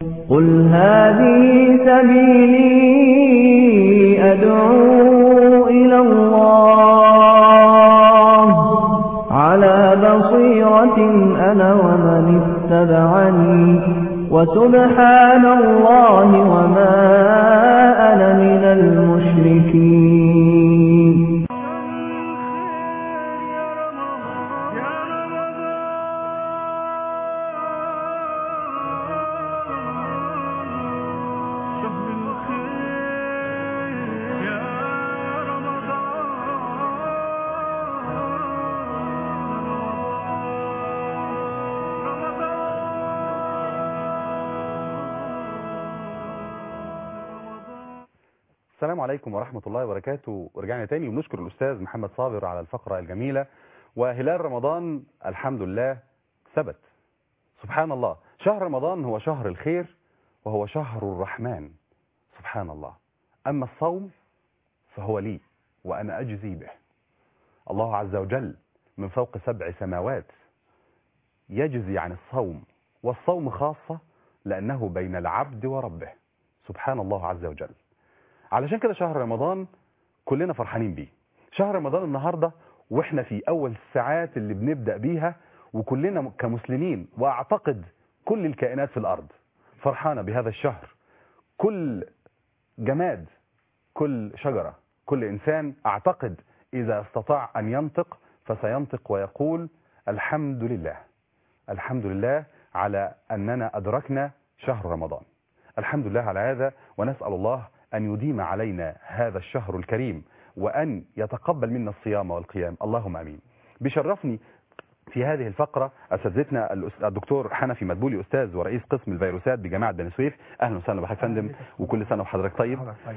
قل هذه سبيلي أدعو إلى الله على بصيرة أنا ومن اتبعني وسبحان الله وما أنا من المشركين السلام عليكم ورحمة الله وبركاته ورجعنا تاني وبنشكر الأستاذ محمد صابر على الفقرة الجميلة وهلال رمضان الحمد لله ثبت سبحان الله شهر رمضان هو شهر الخير وهو شهر الرحمن سبحان الله أما الصوم فهو لي وأنا أجزي به الله عز وجل من فوق سبع سماوات يجزي عن الصوم والصوم خاصة لأنه بين العبد وربه سبحان الله عز وجل علشان كده شهر رمضان كلنا فرحانين بيه شهر رمضان النهاردة واحنا في اول الساعات اللي بنبدأ بيها وكلنا كمسلمين واعتقد كل الكائنات في الارض فرحانة بهذا الشهر كل جماد كل شجرة كل انسان اعتقد اذا استطاع ان ينطق فسينطق ويقول الحمد لله الحمد لله على اننا ادركنا شهر رمضان الحمد لله على هذا ونسأل الله أن يديم علينا هذا الشهر الكريم وأن يتقبل منا الصيام والقيام اللهم أمين بيشرفني في هذه الفقرة أساتذتنا الأس- الدكتور حنفي مدبولي أستاذ ورئيس قسم الفيروسات بجامعة بني سويف أهلا وسهلا بحضرتك يا فندم وكل سنة وحضرتك طيب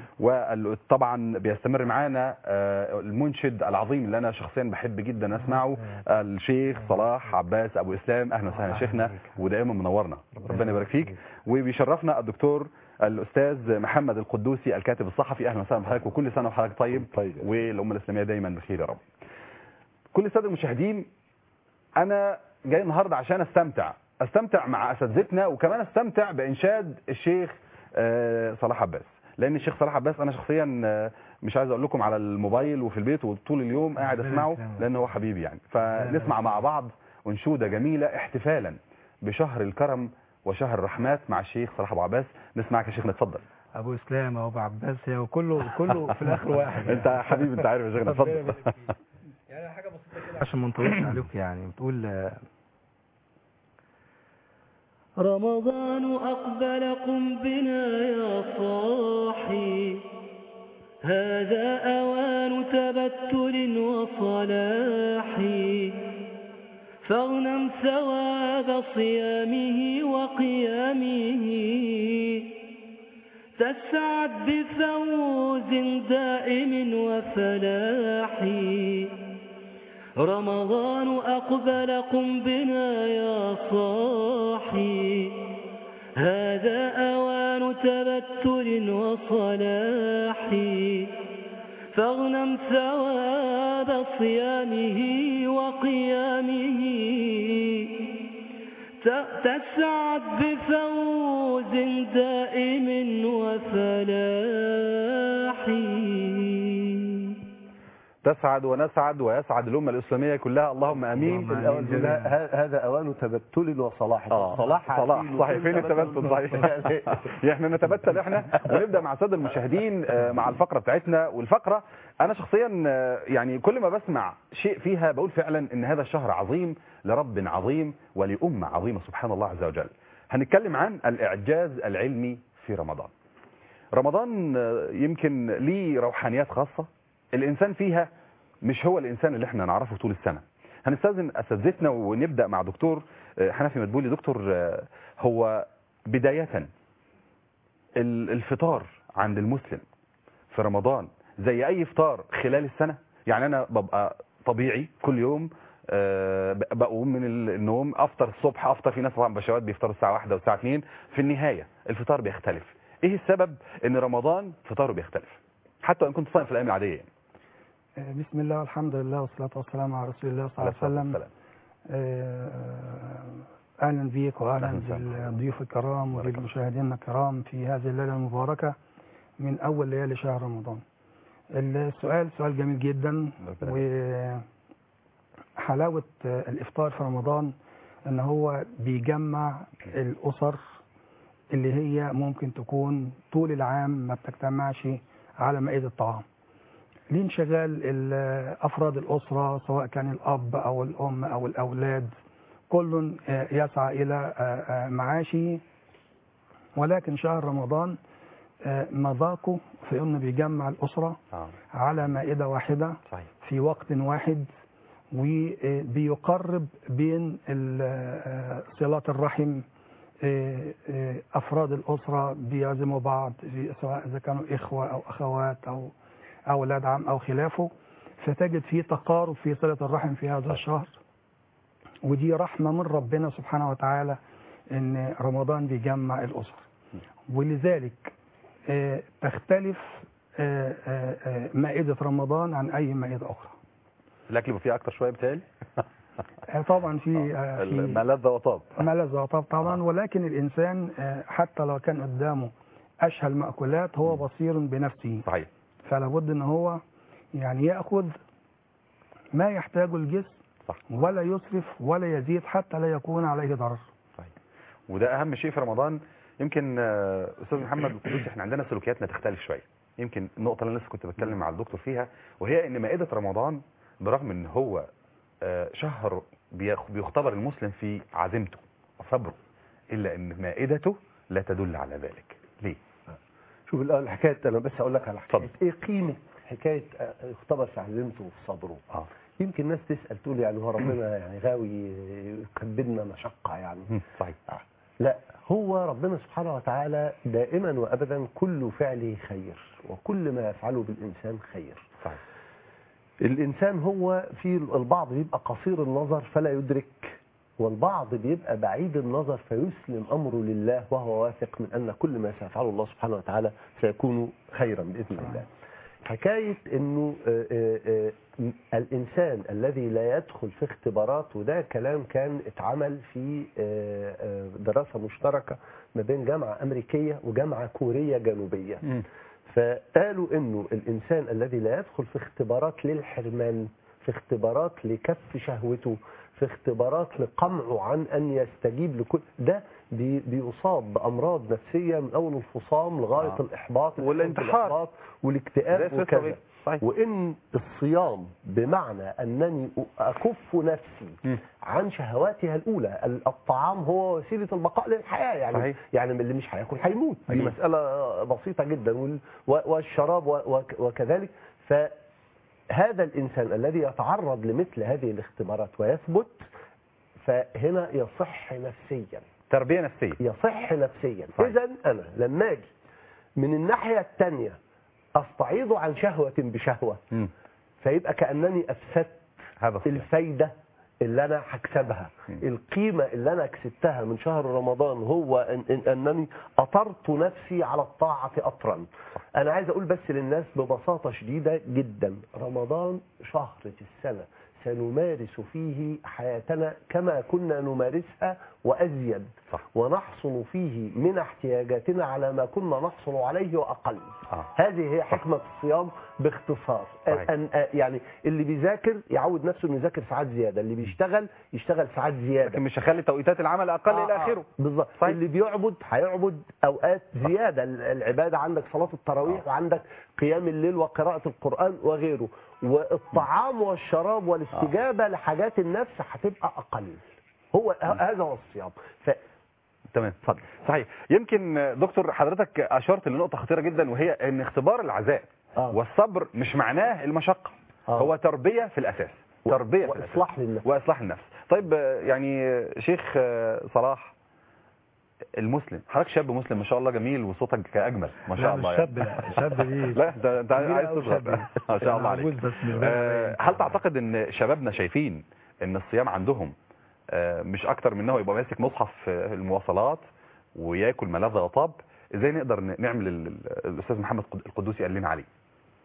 وطبعا بيستمر معانا آه، المنشد العظيم اللي أنا شخصيا بحب جدا أسمعه الشيخ صلاح عباس أبو إسلام أهلا وسهلا يا شيخنا ودائما منورنا ربنا يبارك فيك وبيشرفنا الدكتور الاستاذ محمد القدوسي الكاتب الصحفي اهلا وسهلا بحضرتك وكل سنه وحضرتك طيب طيب. والامه الاسلاميه دايما بخير يا رب كل الساده المشاهدين انا جاي النهارده عشان استمتع استمتع مع اساتذتنا وكمان استمتع بانشاد الشيخ آه، صلاح عباس لان الشيخ صلاح عباس انا شخصيا آه، مش عايز اقول لكم على الموبايل وفي البيت وطول اليوم قاعد اسمعه لان هو حبيبي يعني فنسمع مع بعض انشوده جميله احتفالا بشهر الكرم وشهر الرحمات مع الشيخ صلاح ابو عباس نسمعك يا شيخنا اتفضل ابو اسلام او ابو عباس هي وكله كله في الاخر واحد انت حبيبي انت عارف يا شيخنا ربنا اتفضل يبارك فيك. يعني حاجه بسيطه كده عشان ما نطولش عليكم يعني بتقول آه، رمضان أقبل قم بنا يا صاحي هذا أوان تبتل وصلاح فاغنم ثواب صيامه وقيامه تسعد بفوز دائم وفلاح رمضان أقبل قم بنا يا صاحي هذا أوان تبتل وصلاح فاغنم ثواب صيامه وقيامه ت- تسعد بفوز دائم وفلاح تسعد ونسعد ويسعد الامه الاسلاميه كلها اللهم امين اللهم الأول آمين. كده ه- هذا أوان تبتل وصلاح اه صلاح صلاح عقيل صحيح فين وفين التبتل صحيح يعني احنا نتبتل احنا ونبدا مع الساده المشاهدين آه، مع الفقره بتاعتنا والفقره انا شخصيا آه، يعني كل ما بسمع شيء فيها بقول فعلا ان هذا الشهر عظيم لرب عظيم ولامه عظيمه سبحان الله عز وجل هنتكلم عن الاعجاز العلمي في رمضان رمضان آه، يمكن ليه روحانيات خاصه الانسان فيها مش هو الانسان اللي احنا نعرفه طول السنه هنستاذن اساتذتنا ونبدا مع دكتور آه، حنفي مدبولي دكتور آه، هو بدايه ال- الفطار عند المسلم في رمضان زي اي فطار خلال السنه يعني انا ببقى طبيعي كل يوم آه، ب- بقوم من ال- النوم افطر الصبح افطر في ناس طبعا بشوات بيفطروا الساعه واحدة والساعه 2 في النهايه الفطار بيختلف ايه السبب ان رمضان فطاره بيختلف حتى وان كنت صايم في الايام العاديه يعني آه، بسم الله والحمد لله والصلاة والسلام على رسول الله صلى عليه الله عليه الصلاه وسلم والسلام آه، اهلا بيك واهلا أهلا وسهلا. بالضيوف الكرام بارك الله. وبالمشاهدين الكرام في هذه الليله المباركه من اول ليالي شهر رمضان. السؤال سؤال جميل جدا ربنا وحلاوه الافطار في رمضان ان هو بيجمع الاسر اللي هي ممكن تكون طول العام ما بتجتمعش على مائده الطعام. لانشغال ال- افراد الاسره سواء كان الاب او الام او الاولاد كل آه، يسعى الى آه، آه، معاشه ولكن شهر رمضان آه، مذاقه في انه بيجمع الاسره اه على مائده واحده صحيح في وقت واحد وبيقرب بين ال- آه، صلات الرحم آه، آه، افراد الاسره بيعزموا بعض في- سواء اذا كانوا اخوه او اخوات او اولاد عم او خلافه فتجد في تقارب في صله الرحم في هذا الشهر ودي رحمه من ربنا سبحانه وتعالى ان رمضان بيجمع الاسر ولذلك آه، تختلف آه، آه، آه، مائده رمضان عن اي مائده اخرى الاكل يبقى فيه اكتر شويه بتهيألي آه، طبعا في آه، في الملذ وطاب ملذ وطاب طبعا ولكن الانسان آه، حتى لو كان قدامه اشهى المأكولات هو بصير بنفسه صحيح فلا بد ان هو يعني ياخذ ما يحتاجه الجسم صح ولا يسرف ولا يزيد حتى لا يكون عليه ضرر صحيح وده اهم شيء في رمضان يمكن آه، استاذ محمد القدوسي احنا عندنا سلوكياتنا تختلف شويه يمكن النقطه اللي انا لسه كنت بتكلم مع الدكتور فيها وهي ان مائده رمضان برغم ان هو آه، شهر بيخ- بيختبر المسلم في عزيمته وصبره الا ان مائدته لا تدل على ذلك ليه شوف الاول حكايه انا بس اقول لك على حكايه اتفضل. ايه قيمه حكايه آه، يختبر في عزيمته وفي صبره اه يمكن ناس تسال تقول يعني هو ربنا يعني غاوي يكبدنا مشقه يعني مم، صحيح لا هو ربنا سبحانه وتعالى دائما وابدا كل فعله خير وكل ما يفعله بالانسان خير صحيح الانسان هو في البعض بيبقى قصير النظر فلا يدرك والبعض بيبقى بعيد النظر فيسلم امره لله وهو واثق من ان كل ما سيفعله الله سبحانه وتعالى سيكون خيرا باذن الله. حكايه انه آه، آه، آه، الانسان الذي لا يدخل في اختبارات وده كلام كان اتعمل في آه، آه، دراسه مشتركه ما بين جامعه امريكيه وجامعه كوريه جنوبيه. مم. فقالوا انه الانسان الذي لا يدخل في اختبارات للحرمان في اختبارات لكف شهوته في اختبارات لقمعه عن ان يستجيب لكل ده بي بيصاب بامراض نفسيه من اول الفصام لغايه آه. آه. الاحباط والانتحار. الإحباط زي والاكتئاب السويس وكذا طبيعي. صحيح وان الصيام بمعنى انني اكف نفسي مم. عن شهواتها الاولى الطعام هو وسيله البقاء للحياه يعني صحيح. يعني اللي مش هياكل هيموت دي أكيد. مساله بسيطه جدا وال- و- والشراب و- وك- وكذلك فهذا الانسان الذي يتعرض لمثل هذه الاختبارات ويثبت فهنا يصح نفسيا تربيه نفسيه يصح نفسيا صحيح. اذا انا لما اجي من الناحيه الثانيه استعيض عن شهوه بشهوه مم. فيبقى كانني افسدت هذا صحيح. الفايده اللي انا هكسبها مم. القيمه اللي انا كسبتها من شهر رمضان هو إن إن انني اطرت نفسي على الطاعه اطرا انا عايز اقول بس للناس ببساطه شديده جدا رمضان شهر في السنه سنمارس فيه حياتنا كما كنا نمارسها وازيد صح. ونحصل فيه من احتياجاتنا على ما كنا نحصل عليه واقل آه. هذه هي حكمه الصيام باختصار صحيح. أن أن- يعني اللي بيذاكر يعود نفسه انه يذاكر ساعات زياده اللي بيشتغل يشتغل ساعات زياده لكن مش هخلي توقيتات العمل اقل آه، الى آه، اخره بالظبط صحيح. اللي بيعبد هيعبد اوقات زياده ال- العباده عندك صلاه التراويح وعندك قيام الليل وقراءه القران وغيره والطعام والشراب والاستجابه لحاجات النفس هتبقى اقل هو ه- هذا هو الصيام ف تمام اتفضل صحيح يمكن آه، دكتور حضرتك اشرت لنقطه خطيره جدا وهي ان اختبار العزاء آه. والصبر مش معناه المشقه آه. هو تربيه في الاساس تربيه في الاساس واصلاح للنفس واصلاح النفس طيب آه، يعني آه، شيخ آه، صلاح المسلم حضرتك شاب مسلم ما شاء الله جميل وصوتك اجمل ما شاء لا، الله مش شاب، لا، شاب دي لا انت انت كبير عايز أوي تصغر شاب. ما شاء الله عليك عجوز بس مش باين آه، عليا. هل تعتقد ان شبابنا شايفين ان الصيام عندهم آه، مش اكتر من انه يبقى ماسك مصحف في المواصلات وياكل ملذ وطاب ازاي نقدر ن- نعمل ال- ال- الاستاذ محمد قد- القدوسي قال لنا عليه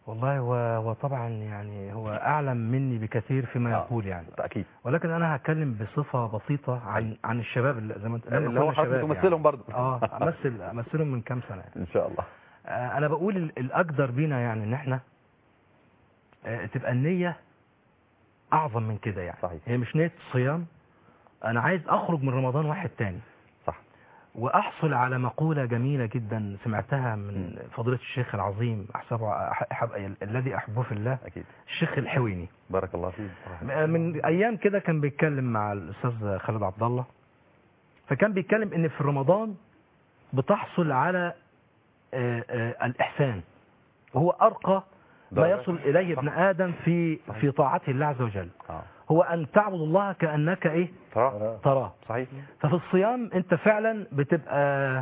والله هو هو طبعا يعني هو اعلم مني بكثير فيما آه. يقول يعني اكيد ولكن انا هتكلم بصفه بسيطه عن عن الشباب اللي زي ما انت لما اللي هو كنا حضرتك شباب تمثلهم برضه يعني. اه امثل امثلهم من كام سنه يعني. ان شاء الله آه، انا بقول ال- الاقدر بينا يعني ان احنا آه، تبقى النيه اعظم من كده يعني صحيح. هي مش نيه صيام انا عايز اخرج من رمضان واحد تاني صح واحصل على مقوله جميله جدا سمعتها من فضيله الشيخ العظيم احسبه أح- أحب الذي احبه في الله اكيد الشيخ الحويني بارك الله فيك من ايام كده كان بيتكلم مع الاستاذ خالد عبد الله فكان بيتكلم ان في رمضان بتحصل على آه، آه، الاحسان وهو ارقى ما درجة. يصل اليه ابن ادم في في طاعته الله عز وجل اه هو ان تعبد الله كانك ايه ترى تراه صحيح ففي الصيام انت فعلا بتبقى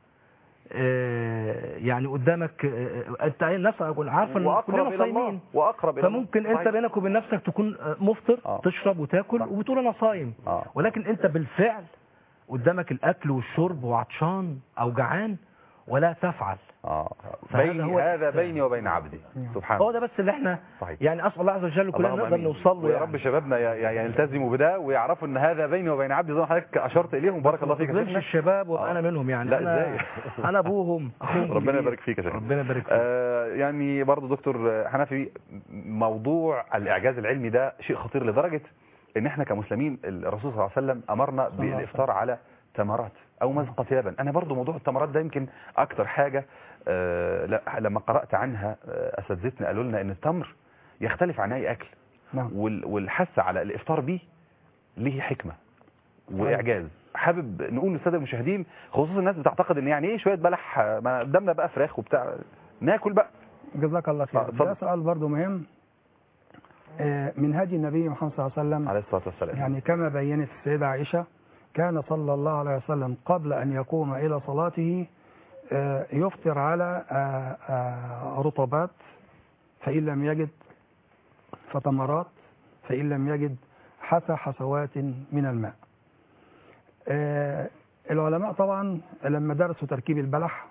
آه، يعني قدامك آه، انت الناس عارفه ان واقرب كلنا الى الله صايمين واقرب الى فممكن الله. انت صحيح. بينك وبين نفسك تكون آه، مفطر آه. تشرب وتاكل صح. وبتقول انا صايم اه ولكن انت بالفعل قدامك الاكل والشرب وعطشان او جعان ولا تفعل اه فهذا بين هو هذا الإحسان. بيني وبين عبدي سبحان هو الله ده بس اللي احنا صحيح يعني اسال الله عز وجل كلنا اللهم نقدر آمين. نوصل له ويا يعني. رب شبابنا ي- ي- يلتزموا بده ويعرفوا ان هذا بيني وبين عبدي زي ما حضرتك اشرت اليهم بارك الله فيك يا تظلمش شيخنا. الشباب وابقى آه. انا منهم يعني لا، انا إزاي؟ انا ابوهم اخوهم ربنا الكبير. يبارك فيك يا شيخنا ربنا يبارك فيك آه يعني برضه دكتور حنفي موضوع الاعجاز العلمي ده شيء خطير لدرجه ان احنا كمسلمين الرسول صلى الله عليه وسلم امرنا الله عليه بالافطار على تمرات او مزق ثيابا انا برضه موضوع التمرات ده يمكن اكتر حاجه آه لا- لما قرات عنها آه، اساتذتنا قالوا لنا ان التمر يختلف عن اي اكل نعم وال- والحث على الافطار بيه ليه حكمه واعجاز حابب نقول للساده المشاهدين خصوصا الناس بتعتقد ان يعني ايه شويه بلح آه، ما قدامنا بقى فراخ وبتاع ناكل بقى جزاك الله آه، خير اتفضل. ده سؤال برضو مهم آه، من هدي النبي محمد صلى الله عليه وسلم عليه الصلاه والسلام يعني كما بينت السيدة عائشة كان صلى الله عليه وسلم قبل أن يقوم إلى صلاته آه، يفطر على آه، آه، رطبات فإن لم يجد فتمرات فإن لم يجد حسى حسوات من الماء آه، العلماء طبعا لما درسوا تركيب البلح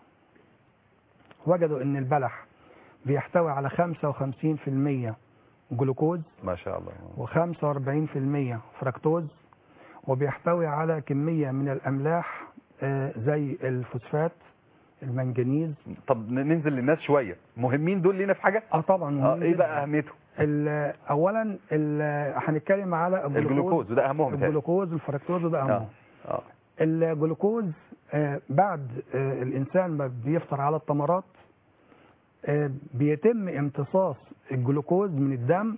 وجدوا أن البلح بيحتوي على 55% جلوكوز ما شاء الله و45% فركتوز وبيحتوي على كمية من الأملاح آه، زي الفوسفات المنجنيز طب ن- ننزل للناس شويه مهمين دول لينا في حاجه اه طبعا اه مهم ايه جداً. بقى اهميته ال- اولا ال- هنتكلم على الجلوكوز الجلوكوز وده اهمهم بتهيألي. الجلوكوز والفركتوز وده اه اهمهم اه الجلوكوز آه، بعد آه، الانسان ما بيفطر على التمرات آه، بيتم امتصاص الجلوكوز من الدم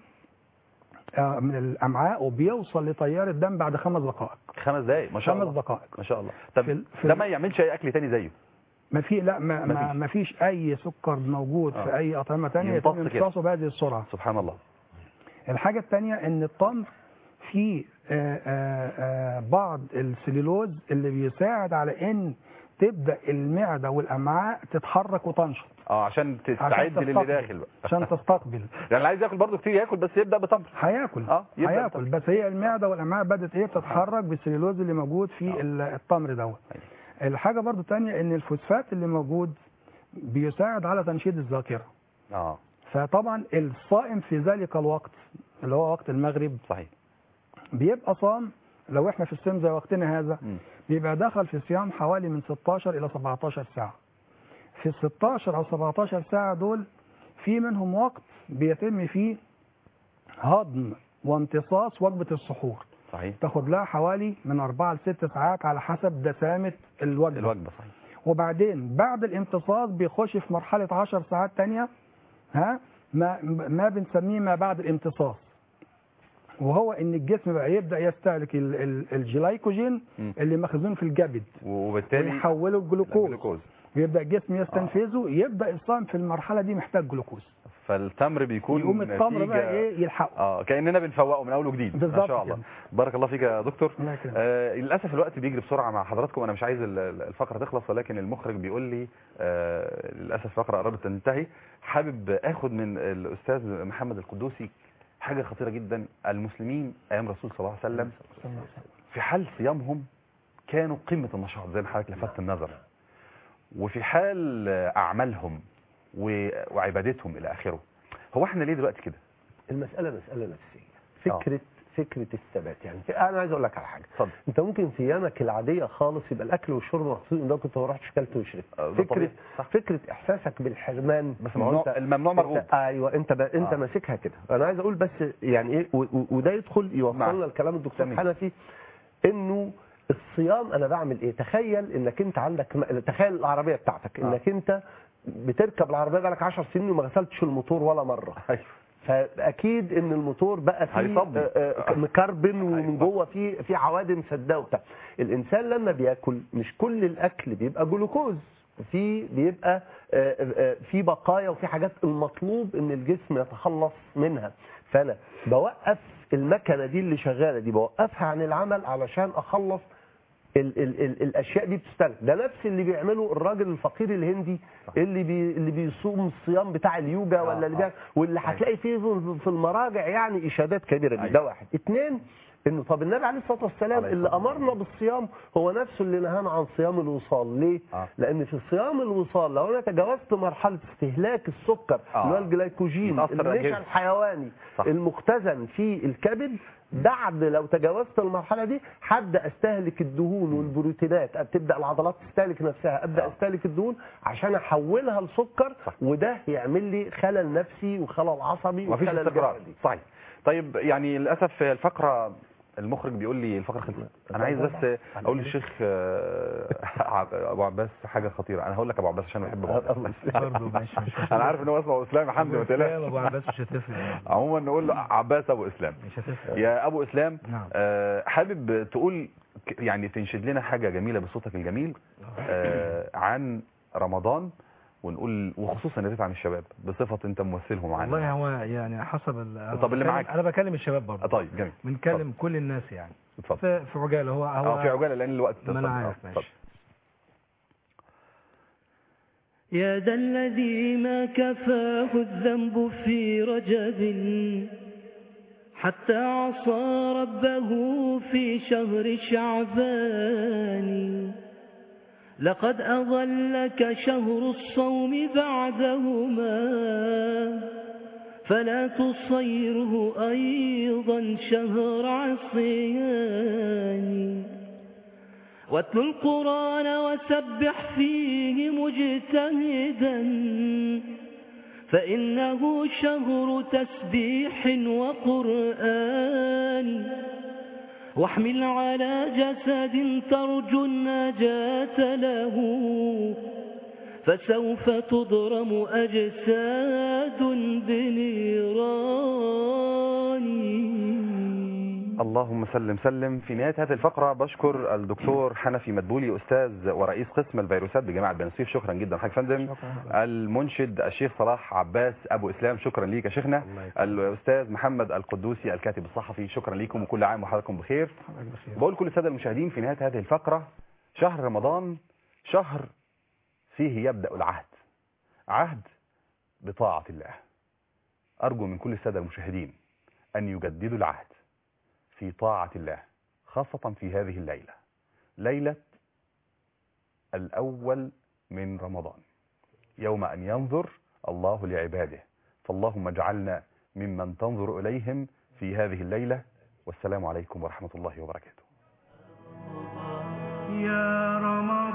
آه، من الامعاء وبيوصل لتيار الدم بعد خمس دقائق خمس دقايق ما شاء خمس الله دقائق ما شاء الله طب في ال- في ده ال- ما يعملش اي اكل تاني زيه ما في لا ما, ما ما, فيش. ما فيش اي سكر موجود آه. في اي اطعمه ثانيه يتم يمتص كده. امتصاصه بهذه السرعه سبحان الله الحاجه الثانيه ان التمر فيه آه، آه، آه، بعض السليلوز اللي بيساعد على ان تبدا المعده والامعاء تتحرك وتنشط اه عشان عشان تستعد للي تستقبل. داخل بقى عشان تستقبل يعني اللي عايز ياكل برضه كتير ياكل بس يبدا بتمر هياكل اه يبدا هياكل بتمر. بس هي المعده والامعاء بدات ايه تتحرك بالسليلوز اللي موجود في آه. ال- التمر دوت الحاجه برضو تانية ان الفوسفات اللي موجود بيساعد على تنشيط الذاكره اه فطبعا الصائم في ذلك الوقت اللي هو وقت المغرب صحيح بيبقى صام لو احنا في الصيام زي وقتنا هذا مم. بيبقى دخل في الصيام حوالي من 16 الى 17 ساعه في ال 16 او 17 ساعه دول في منهم وقت بيتم فيه هضم وامتصاص وجبه السحور صحيح تاخد لها حوالي من 4 ل 6 ساعات على حسب دسامه الوجبه الوجبه صحيح وبعدين بعد الامتصاص بيخش في مرحلة 10 ساعات تانية ها ما ما بنسميه ما بعد الامتصاص وهو ان الجسم بقى يبدا يستهلك ال- ال- الجلايكوجين مم. اللي مخزون في الكبد وبالتالي ويحوله الجلوكوز الجلوكوز ويبدا الجسم يستنفذه يبدا الصائم في المرحله دي محتاج جلوكوز فالتمر بيكون يقوم التمر بقى نتيجة- ايه يلحقه اه كاننا بنفوقه من اول وجديد ما بالظبط شاء الله كده. بارك الله فيك يا دكتور الله يكرمك. آه للاسف الوقت بيجري بسرعه مع حضراتكم انا مش عايز ال- ال- الفقره تخلص ولكن المخرج بيقول لي آه للاسف الفقره قربت تنتهي حابب اخد من الاستاذ محمد القدوسي حاجه خطيره جدا المسلمين ايام الرسول صلى الله عليه وسلم في حال صيامهم كانوا قمه النشاط زي ما حضرتك لفتت النظر وفي حال اعمالهم و- وعبادتهم الى اخره هو احنا ليه دلوقتي كده المساله مساله نفسيه فكره فكره الثبات يعني في- انا عايز اقول لك على حاجه اتفضل انت ممكن في ايامك العاديه خالص يبقى الاكل والشرب مقصود ان ده كنت ما رحتش كلت وشربت آه، ده فكره طبيعي. صح. فكره احساسك بالحرمان بس ما هو ممنوع أنت- الممنوع مرغوب انت ايوه انت ب... انت آه. ماسكها كده انا عايز اقول بس يعني ايه و... و... وده يدخل يوصلنا نعم. لكلام الدكتور جميل. حنفي انه الصيام انا بعمل ايه تخيل انك انت عندك م- تخيل العربيه بتاعتك آه. انك انت بتركب العربيه بقالك 10 سنين وما غسلتش الموتور ولا مره ايوه فاكيد ان الموتور بقى فيه هيصدي. آه، آه، مكربن ومن أيوة. جوه فيه في عوادم سداه وبتاع الانسان لما بياكل مش كل الاكل بيبقى جلوكوز في بيبقى آه، آه، في بقايا وفي حاجات المطلوب ان الجسم يتخلص منها فانا بوقف المكنه دي اللي شغاله دي بوقفها عن العمل علشان اخلص ال ال ال الاشياء دي بتستهلك ده نفس اللي بيعمله الراجل الفقير الهندي اللي بي اللي بيصوم الصيام بتاع اليوجا ولا اللي آه. بيعمل واللي هتلاقي فيه في- في المراجع يعني اشادات كبيره دي أيوة. ده واحد اثنين انه طب النبي عليه الصلاه والسلام عليه اللي الصلاة امرنا بالصيام هو نفسه اللي نهانا عن صيام الوصال ليه؟ آه. لان في صيام الوصال لو انا تجاوزت مرحله استهلاك السكر آه. اللي هو الجلايكوجين يتأثر النشا الأجهزة. الحيواني صح. المختزن في الكبد بعد لو تجاوزت المرحله دي هبدا استهلك الدهون والبروتينات تبدا العضلات تستهلك نفسها ابدا آه. استهلك الدهون عشان احولها لسكر صح. وده يعمل لي خلل نفسي وخلل عصبي مفيش وخلل استقرار جسدي. صحيح طيب يعني للاسف الفقره المخرج بيقول لي الفقره خلصت انا عايز بس اقول للشيخ آه، عب- ابو عباس حاجه خطيره انا هقول لك ابو عباس عشان بحب ابو عباس برضه ماشي مش انا عارف ان هو اسمه ابو اسلام يا حمدي ما تقلقش ابو عباس مش هتفرق عموما نقول له عباس ابو اسلام مش هتفرق يا ابو اسلام نعم. آه، حابب تقول ك- يعني تنشد لنا حاجه جميله بصوتك الجميل آه، عن رمضان ونقول وخصوصا يا ريت عن الشباب بصفه انت ممثلهم معانا والله هو يعني حسب ال- أنا طب اللي بكلم- معاك. انا بكلم الشباب آه، برضه طيب جميل بنكلم كل الناس يعني اتفضل في في عجاله هو هو اه في عجاله لان الوقت ما انا اتفضل. عارف اتفضل. ماشي يا ذا الذي ما كفاه الذنب في رجب حتى عصى ربه في شهر شعبان لقد أضلك شهر الصوم بعدهما فلا تصيره أيضا شهر عصيان واتل القرآن وسبح فيه مجتهدا فإنه شهر تسبيح وقرآن واحمل على جسد ترجو النجاة له فسوف تضرم أجساد بنيران اللهم سلم سلم في نهاية هذه الفقرة بشكر الدكتور حنفي مدبولي أستاذ ورئيس قسم الفيروسات بجامعة بني سويف شكرا جدا حضرتك يا فندم المنشد الشيخ صلاح عباس أبو إسلام شكرا ليك يا شيخنا الأستاذ محمد القدوسي الكاتب الصحفي شكرا ليكم وكل عام وحضراتكم بخير بقول كل السادة المشاهدين في نهاية هذه الفقرة شهر رمضان شهر فيه يبدأ العهد عهد بطاعة الله أرجو من كل السادة المشاهدين أن يجددوا العهد في طاعة الله خاصة في هذه الليلة ليلة الأول من رمضان يوم أن ينظر الله لعباده فاللهم اجعلنا ممن تنظر إليهم في هذه الليلة والسلام عليكم ورحمة الله وبركاته يا رمضان